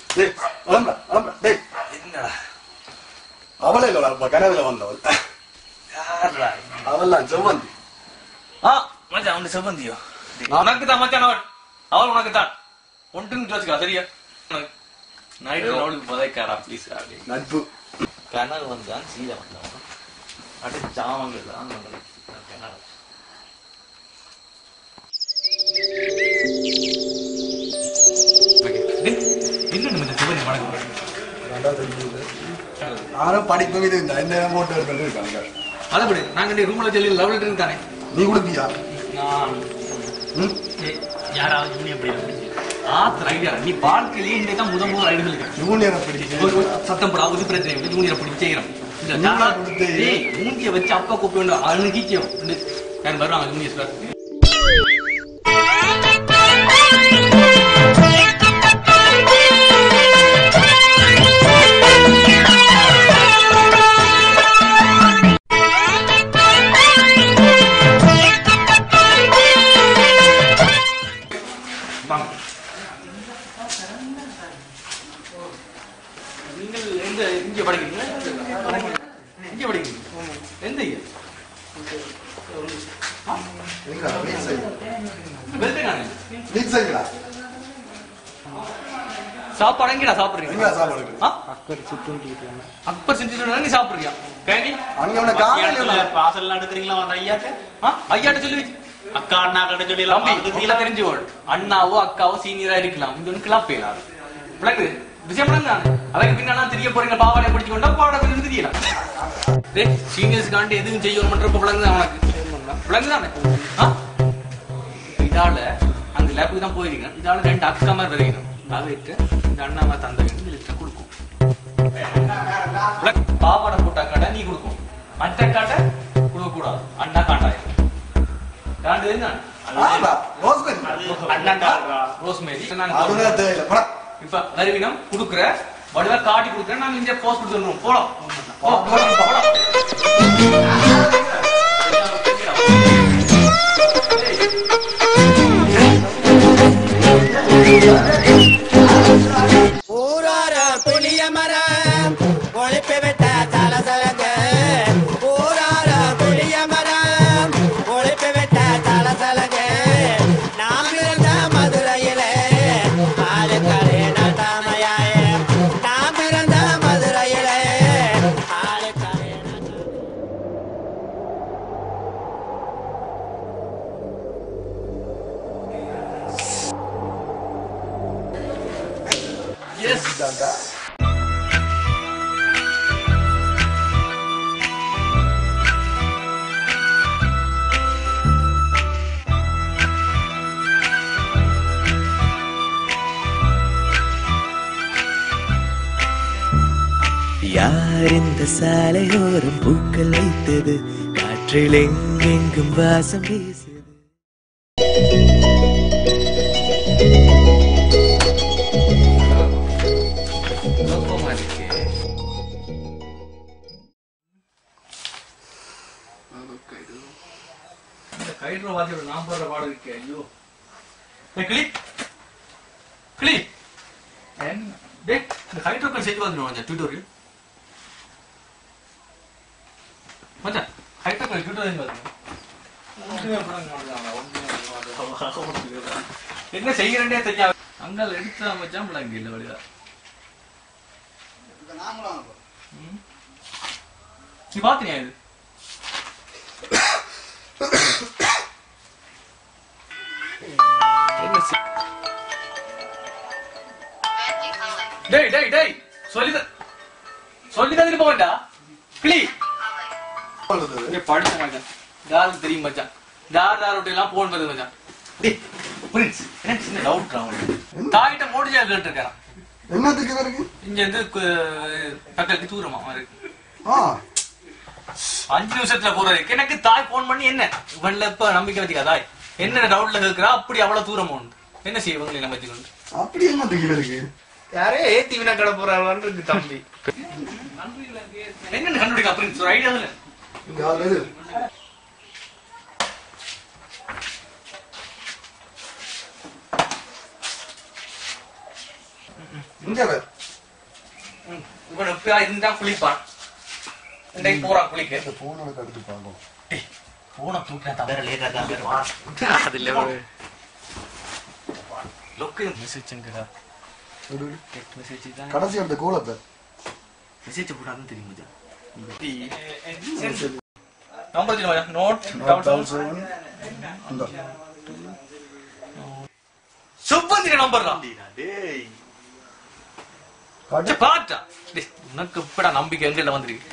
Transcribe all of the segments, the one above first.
டேய் அலம்பா அலம்பா டேய் என்னடா அவளே இல்லடா கனவுல வந்தவள் யாரா அவள்லாம் செவ்வந்தி ஆ மச்சான் அவன் செவ்வந்தியோ உனக்கு தான் மச்சான் அவள் அவள் உனக்கு தான் ஒன்றுன்னு வச்சுக்கா சரியா நைட்டு அவளுக்கு புதைக்காடா ப்ளீஸ் அப்படி நட்பு கனவு வந்தான் சீதை வந்தான் அப்படியே ஜாமங்கள் தான் வந்தது கனவு என்ன நம்ம செவ்வந்தி வணக்கம் நானும் படிப்பு இது இந்த என்ன போட்டு எடுத்துட்டு இருக்காங்க அதப்படி நாங்க ரூம்ல சொல்லி லவ் லெட்டர் தானே நீ கொடுப்பியா நான் ம்? யாராவது ஜூனியர் படிக்க ஆத்திர ஐடியா நீ வாழ்க்கையிலேயே இன்னைக்கு தான் முதல் முதல் ஐடியா இருக்கு ஜூனியரை பிடிக்க சத்தம் போடா ஒரு பிரச்சனை இல்லை ஜூனியர் அப்படி செய்யறோம் இந்த ஜூனியர் ஜாலா- கொடுத்து- டேய், மூஞ்சிய வச்சு அப்பா கூப்பிட்டு வேண்டும் அழுகிக்கும் யார் வருவாங்க ஜூனியர் சார் வாங்க நீங்கள் எந்த இங்க படிக்கிறீங்க இங்க படிக்கிறீங்க எந்த இயர் எங்கடா வீட் சைடு வெல்டேனாங்க வீட் சைடுடா சாப்பாடு எங்கடா சாப்பிடுறீங்க எங்கடா சாப்பாடு ஆ? அப்பர் செஞ்சு நீ சாப்பிடுறியா கேண்டி அங்க உன காலையில பாசல் நடத்துறீங்களா அந்த ஐயாக்கு ஆ ஐயாட்ட சொல்லி வச்சு அக்கா அண்ணா கடை சொல்லி தம்பி கீழே தெரிஞ்சுவோள் அண்ணாவோ அக்காவோ சீனியரா இருக்கலாம் இது ஒன்று கிளாப் போயிடாது விளக்கு விஷயம் தான் அதுக்கு பின்னா தெரிய போறீங்க பாவாடை பிடிச்சு கொண்டா பாவாடை பிடிச்சு தெரியலாம் டேய் சீனியர்ஸ் காண்டி எதுவும் செய்யணும் பண்றப்ப விளங்கு தான் உனக்கு விளங்கு தானே ஆ? இதால அந்த லேபுக்கு தான் போயிருக்கேன் இதால ரெண்டு அக்கா மாதிரி வரைக்கணும் அவைக்கு இந்த அண்ணாமா தந்த வேணும் லிஸ்ட்டை கொடுக்கும் விளக்கு, பாவாடை போட்டா கடை நீ கொடுக்கும் மற்ற கடை கொடுக்க கூடாது அண்ணா காண்டாயிரும் காண்டு என்ன ஆடா ரோஸ்மெரி அண்ணன்டா ரோஸ்மேரி நான் அதுதான் தேவையில்லை படா இப்ப வருவினம் குடுக்குற வடிவா காட்டி குடுக்குறேன் நாங்க இங்க போஸ்ட் கொடுத்துருவோம் போலாம் போ, போலாம், போலாம். ஊரார புளிய மரம் ஒழிப்பு விட்ட தலசலங்க ஊரார புளிய மரம் ஒழிப்பு விட்ட தலசலங்க நாம் இருந்த மதுரையிலே ஆளுக்களே நட்டாமையாய நாம் இருந்த மதுரையிலே ஆளுக்களே Yes. யார் இந்த சாலையோரம் பூக்கள் வைத்தது காற்றில் எங்கெங்கும் வாசம் வீசுது கோபமா இருக்கு. இந்த கயிறு வாத்தியோட நான் போடுற பாடு இருக்கே ஐயோ ஏய், கிளி கிளி என்ன? டேய், இந்த ஹைட்ரோக்கல் செய்து வந்துடும் மச்சான் டியூட்டோரியல் மச்சான் ஹைட்ரோக்கல் டியூட்டோரியல் வந்துடும் என்ன செய்கிறேன்னே தெரியாது அங்கால எடுத்து மச்சான் பிள்ளைங்க இல்லை வழியா நீ பாத்தினியா இது என்ன சி- டேய் டேய் டேய் சொல்லி சொல்லி தந்துட்டு போகண்டா கிளி இங்க படிச்ச மச்சான் யாருக்கு தெரியும் மச்சான் யார் யாரோட எல்லாம் போன் வருது மச்சான் டேய் பிரின்ஸ் எனக்கு சின்ன டவுட் அவனுக்கு தாயிட்ட மோடிஜா கேட்டிருக்கான் என்னத்துக்கு இருக்கு இங்க இருந்து கு- பக்கத்துக்கு தூரமா இருக்கு ஆ அஞ்சு நிமிஷத்துல போறது எனக்கு தாய் போன் பண்ணி என்ன இவன்ல இப்ப நம்பிக்கை வச்சுக்கா தாய் என்ன டவுட்ல கேக்குறா அப்படி அவ்வளவு தூரம் உண்டு என்ன செய்ய இவங்களை நம்ம வச்சுக்கொண்டு அப்படி என்னத்துக்கு இருக்கு யாரே ஏத்தி வினா கடை போறாங்கன்னு இருக்கு தம்பி என்ன கண்டுபிடிக்க அப்படின்னு ஒரு ஐடியா இல்ல இங்க அதுல இது. இங்க வே இவன் எப்பயா இருந்தா குளிப்பான் இன்றைக்கு போறா குளிக்க இந்த போன் உனக்கு எடுத்து பார்க்கணும் போன தூக்கினா வேற லேட்டா தான் வேற அதுல லொக்கு மெசேஜ்ங்கடா எடு. டெக்ஸ்ட் மெசேஜ் தான் கடைசி அந்த கோலத்தை மெசேஜ் போடாதுன்னு தெரியுமா நம்பர் தெரியுமா நோட் டவுன் தௌசண்ட் அந்த சுப்பந்திர நம்பர் தான் காட்டு. பாட்டா டேய், உனக்கு இப்படா நம்பிக்கை எங்கல வந்திருக்கு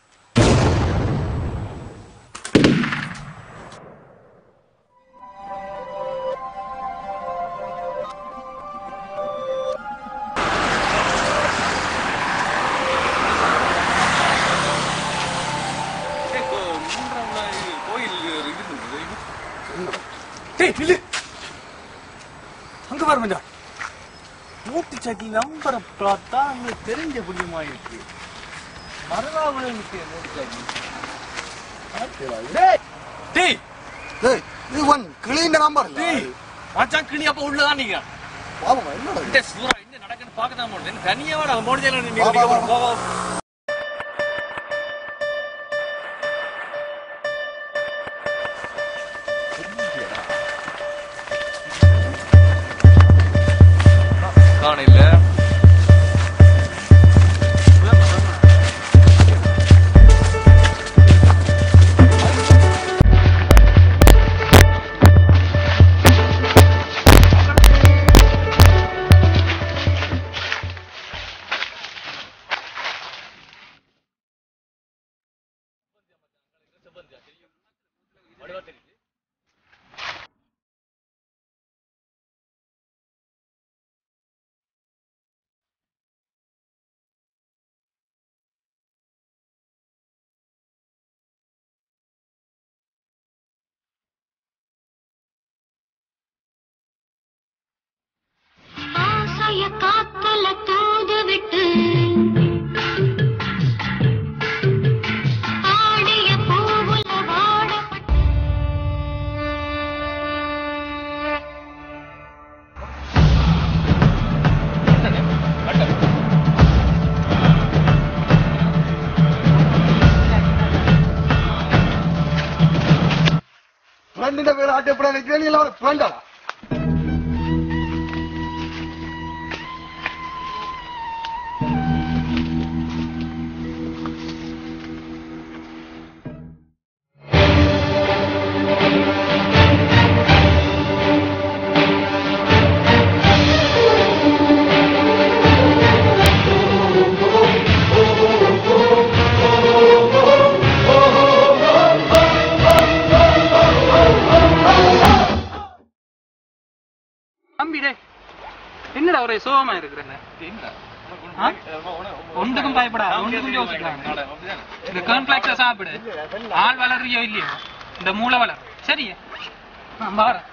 டேய் நில்லு அங்க பாரு மச்சான் மூட்டு சக்கி நம்பரை பார்த்தா அங்க தெரிஞ்ச புண்ணியமா இருக்கு மறுநாள் எனக்கு மூட்டு சக்கி டேய் டேய் டேய் இது ஒன் கிளீன் நம்பர் இல்ல டேய் மச்சான் கிளி அப்ப உள்ளதான் நீங்க பாவம் என்னடா இது? டேய் சூரா என்ன நடக்குன்னு பார்க்க தான் போனேன் தனியா வாடா மோடிஜால வா, நீங்க வா, வா. வா வா காண இல்ல ஆசைய காத்துல தூது விட்டு ஆடிய பூவுல வாடப்பட்டு ഫ്രണ്ടിന്റെ പേര് ആദ്യപ്പെടാൻ നിൽക്കുകയാണെങ്കിൽ ഫ്രണ്ടാ தம்பிடே என்னடா ஒரே சோகமா இருக்கிறேன் ஒன்றுக்கும் பயப்படாத ஒன்றுக்கும் யோசிக்கலாம் இந்த கான்ஃபிளாக்ஸ சாப்பிடு ஆள் வளர்றியோ இல்லையோ இந்த மூளை வளர் சரியா நான் பாரேன்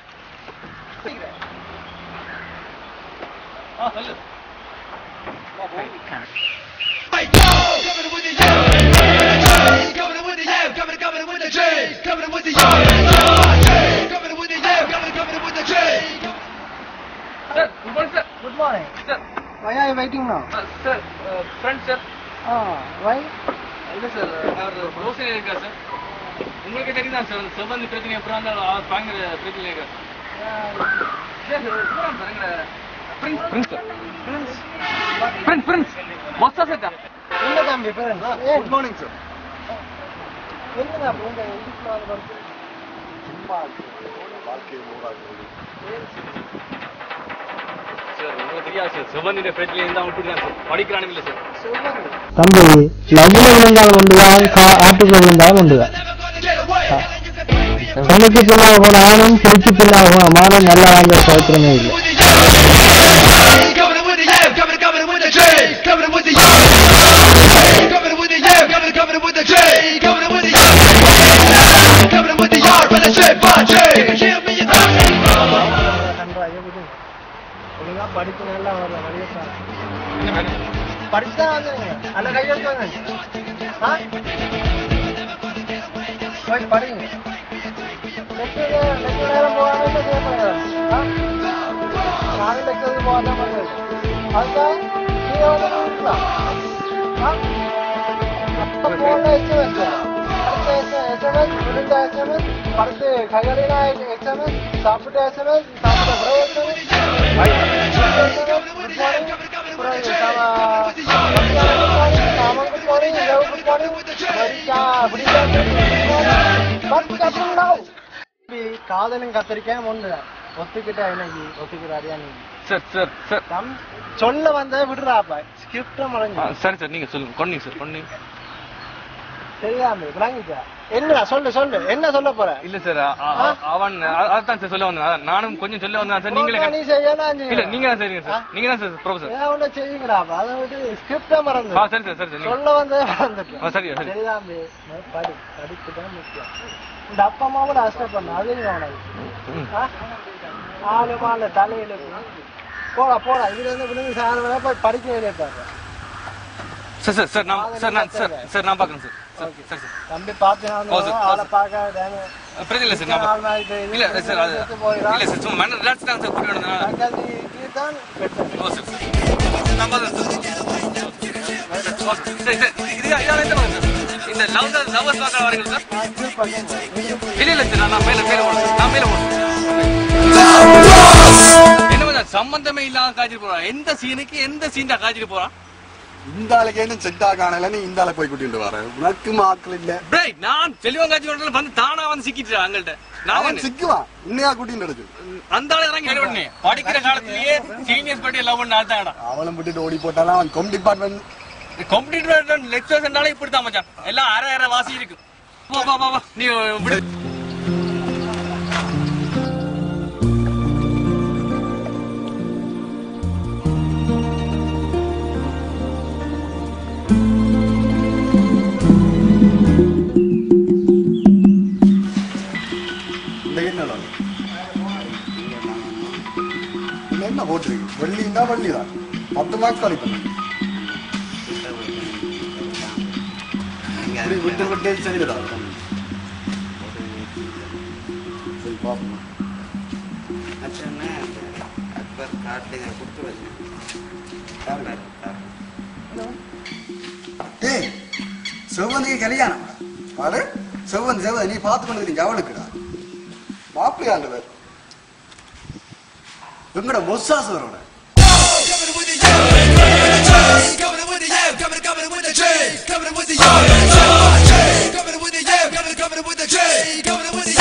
sir good morning sir good morning sir Why are you waiting now? Sir friend sir Ah, why? இல்ல சார் அவர் யோசனை இருக்கா சார் உங்களுக்கு தெரியுதா சார் அந்த செவ்வந்தி பிரச்சனை அப்புறம் அந்த அவர் பயங்கர பிரச்சனை இருக்கா சார் சார் சார் எங்க prince prince sir prince prince மொஸ்தா சார் என்ன தம்பி friends? ஏன் ഗുഡ് മോർണിംഗ് സർ என்னடா உங்க வீட்டுல வந்து வந்து சும்மா வாழ்க்கையை மூடாது சார் உங்களுக்கு தெரியாது சார் செவ்வந்திന്റെ பிரச்சனை இருந்தா விட்டுருக்கான் சார் படிக்கிறானு இல்ல சார் சொல்லுங்க தம்பி லவ்ல விழுந்தால் உண்டுதான் ஆட்டுக்குள்ள விழுந்தால் உண்டுதான் பெண்ணுக்கு பின்னாக போன ஆணும் பிடிச்சு பின்னாக போன மானம் நல்லா வாழ்ந்த சரித்திரமே இல்லை கண்டாயே விடு ஒழுங்கா படிப்பு நல்லா வரல வழியை பாரு. படிச்சுதான் வந்தீங்க அல்ல கையெழுத்து வாங்க ஆ? போய் படிங்க லெக்சர் லெக்சர் நேரம் போகாம என்ன செய்ய போறாங்க? ஆ? நாலு லெக்சருக்கு போகாதான் பண்ணுறது அதுதான் நீங்க வந்து நிறுத்தலாம். ஆ? அப்ப போன SMS, அடுத்த SMS, விழுந்த SMS, அடுத்து கைகளில SMS, சாப்பிட்ட SMS, சாப்பிட்ட பிறகு SMS, good morning, பிறகு சாமா- மத்தியானம் good morning, சாமம் good morning, இரவு good morning, விடிக்கா, விடிக்கா good morning, but அப்புறம் now. இப்படி காதலும் கத்திரிக்காயும் ஒண்ணு ஒத்துக்கிட்டா இன்னைக்கு ஒத்துக்கிறாரியா நீ சார் சார் சார் தம் சொல்ல வந்த விடுறாப்ப ஸ்கிரிப்ட ஆ, மறைஞ்சு சரி சார் நீங்க சொல்லுங்க கொன்னீங்க சார் கொன்னீங்க தெரியாம விளங்கிச்சா என்னடா சொல்லு சொல்லு என்ன சொல்ல போற இல்ல சார் அ- அ- அ- அவன் அ- அதான் சார் சொல்ல வந்தேன் அதான் நானும் கொஞ்சம் சொல்ல வந்தேன் சார் நீங்களே நீ செய்யலாம் இல்ல நீங்க தான் சரிங்க சார் நீங்க தான் சார் ப்ரொஃபசர் ஏன் ஒண்ணு செய்யுங்கடாப்பா அதை விட்டு ஸ்கிரிப்ட மறந்து ஆ சரி சார் சரி சார் நீங்க- சொல்ல வந்தே ஆ, மறந்துட்டேன் சரி, சரி. தெரியாம படி படிப்பு தான் முக்கியம் இந்த அப்பா அம்மா கூட கஷ்டப்படணும் அது ம். உனக்கு ஆளு மால தலையில போடா போடா இதுல இருந்து விழுந்து சார் வரை போய் படிக்க வேலையை பாரு சார் சார் சார் நான் சார் நான் சார் சார் நான் பார்க்குறேன் சார் சார் சரி சார் தம்பி பார்த்து ஓ, சார், ஓ, ஆளை சார். பார்க்க பிரச்சனை இல்லை சார் நான் ஆள் மாதிரி தெரியுது. இல்ல சார் அது இல்ல சார் சும்மா மன ரிலாக்ஸ் தான் சார் கூட்டிட்டு வந்தேன் தக்காளிக்கு தான் பெட்டர் ஓ சார் சார். நான் பார்க்குறேன் சார் ஓ, சார். சரி சார் இது இதால எந்த பக்கம் சார் இந்த லவ் தான் லவ்வர்ஸ் பார்க்க வரீங்க சார் இல்ல இல்ல சார் நான் நான் மேல மேல போறேன் நான் மேல போறேன் என்ன பண்ண சம்பந்தமே இல்லாம காய்ச்சிட்டு போறான் எந்த சீனுக்கு எந்த சீன்டா காய்ச்சிட்டு போறான் இந்த ஆளுக்கு என்ன செட் ஆகானல நீ இந்த ஆளை போய் கூட்டிட்டு வர உனக்கு மாக்கள் இல்ல டேய் நான் செல்வம் காட்சி கொண்டு வந்து தானா வந்து சிக்கிட்டு அங்கள்ட்ட நான் அவன் என்ன? சிக்குவான் இன்னையா கூட்டிட்டு எடுக்கு அந்த ஆளு இறங்கி என்ன பண்ணி படிக்கிற காலத்திலேயே சீனியர்ஸ் பட்டி லவ் பண்ண ஆள்தாடா அவளும் விட்டுட்டு ஓடி போட்டாலும் அவன் கொம் டிபார்ட்மெண்ட் கம்ப்யூட்டர் லெக்சர்ஸ் என்றாலே இப்படி தான் மச்சான் எல்லாம் அரை அரை வாசி இருக்கு வா வா வா வா நீ விடு இந்த என்ன இந்த என்ன போட்டிருக்கு வெள்ளி இருந்தா வெள்ளி தான் பத்து மார்க்ஸ் கழிப்பேன் இப்படி விட்டு விட்டு சரிடா சரி பாப்போம் ஏய் செவ்வந்திக்கு கல்யாணம் பாரு செவ்வந்தி செவ்வந்தி நீ பார்த்து கொண்டு இருக்கீங்க அவளுக்குடா மாப்பிள்ளையாண்டு பேர் எங்கட பொஸ்ஸாசுவரோட Coming with the yo, coming with the yo, coming, coming with the J, coming with the yo, coming with the yo, coming, coming with the J, coming with the